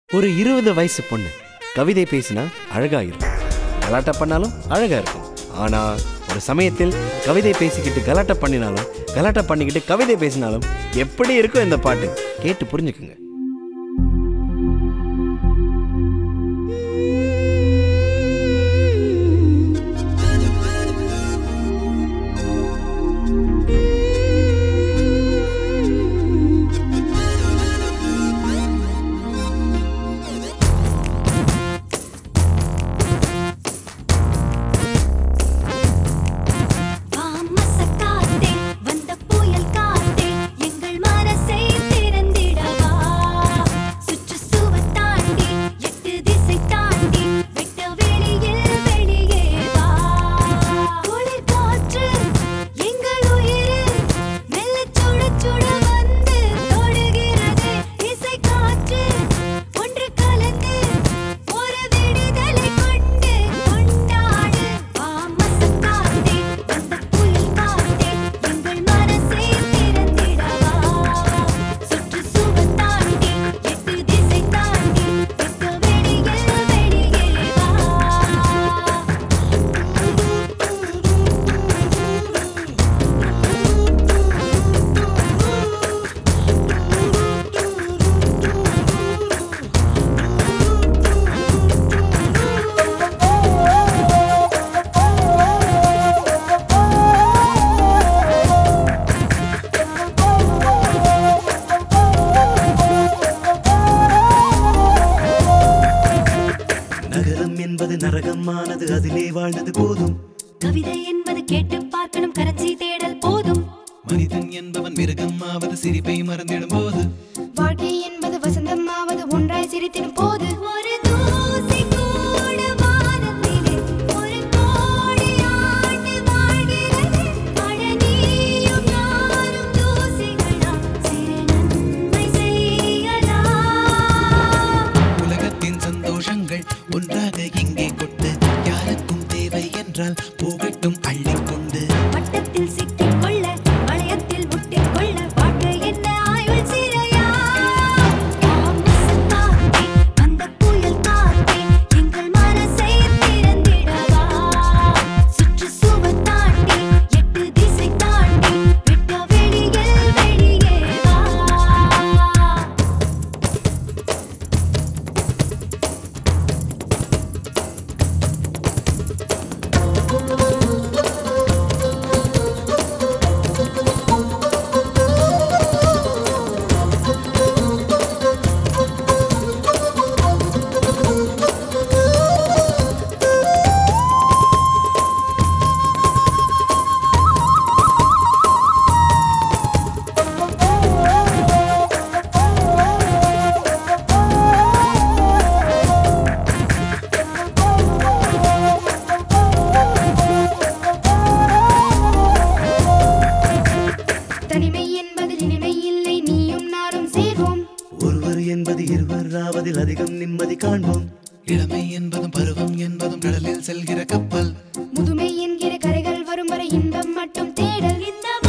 ஒரு இருபது வயசு பொண்ணு கவிதை பேசினா அழகா இருக்கும் கலாட்டா பண்ணாலும் அழகா இருக்கும் ஆனா ஒரு சமயத்தில் கவிதை பேசிக்கிட்டு கலாட்டா பண்ணினாலும் கலாட்டா பண்ணிக்கிட்டு கவிதை பேசினாலும் எப்படி இருக்கும் இந்த பாட்டு கேட்டு புரிஞ்சுக்குங்க வாமசக்காத்தே வந்த புயல் காத்தே எங்கள் மனசை திறந்திடவா சுற்றுச்சுவர் தாண்டி எட்டு திசை தாண்டி வெட்ட வெளியில் வெளியே வா குளிர் காற்று எங்கள் உயிரில் மெல்ல சுட சுட வந்து தொடுகிறது இசை காற்று ஒன்று கலந்து ஒரு விடுதலை கொண்டு கொண்டாடு வாமசக்காத்தே வந்த புயல் காத்தே எங்கள் மனசை திறந்திடவா சுற்றுச்சுவர் தாண்டி எட்டு திசை தாண்டி வெட்ட வெளியில் வெளியே வா நகரம் என்பது நரகமானது அதிலே வாழ்ந்தது போதும் கவிதை என்பது கேட்டு பார்க்கணும் கரன்சி தேடல் போதும் மனிதன் என்பவன் மிருகமாவது சிரிப்பை மறந்திடும் போது வாழ்க்கை என்பது வசந்தமாவது ஒன்றாய் சிரித்திடும் போது ஒரு தூசி கூட வானத்திலே ஒரு கோடி ஆண்டு வாழ்கிறது அழகியும் நானும் தூசிகளா சிறு நன்மை செய்யலாம் உலகத்தின் சந்தோஷங்கள் ஒன்றாக இங்கே கொட்டு யாருக்கும் தேவை என்றால் போகட்டும் அள்ளிக்கொண்டு வட்டத்தில் சிக்கிக் கொள்ள வளையத்தில் முட்டிக் கொள்ள வாழ்க்கை என்ன ஆயுள் சிறையா காத்தே அந்த புயல் காத்தே எங்கள் மனசை திறந்திடவா சுற்றுச்சுவர் தாண்டி எட்டு திசை தாண்டி விட்ட வெளியில் வெளியே வா தனிமை என்பதில் இனிமை இல்லை நீயும் நானும் சேர்வோம் ஒருவர் என்பது இருவர் ஆவதில் அதிகம் நிம்மதி காண்போம் இளமை என்பதும் பருவம் என்பதும் கடலில் செல்கிற கப்பல் முதுமை என்கிற கரைகள் வரும் வரை இன்பம் மட்டும் தேடல் இந்த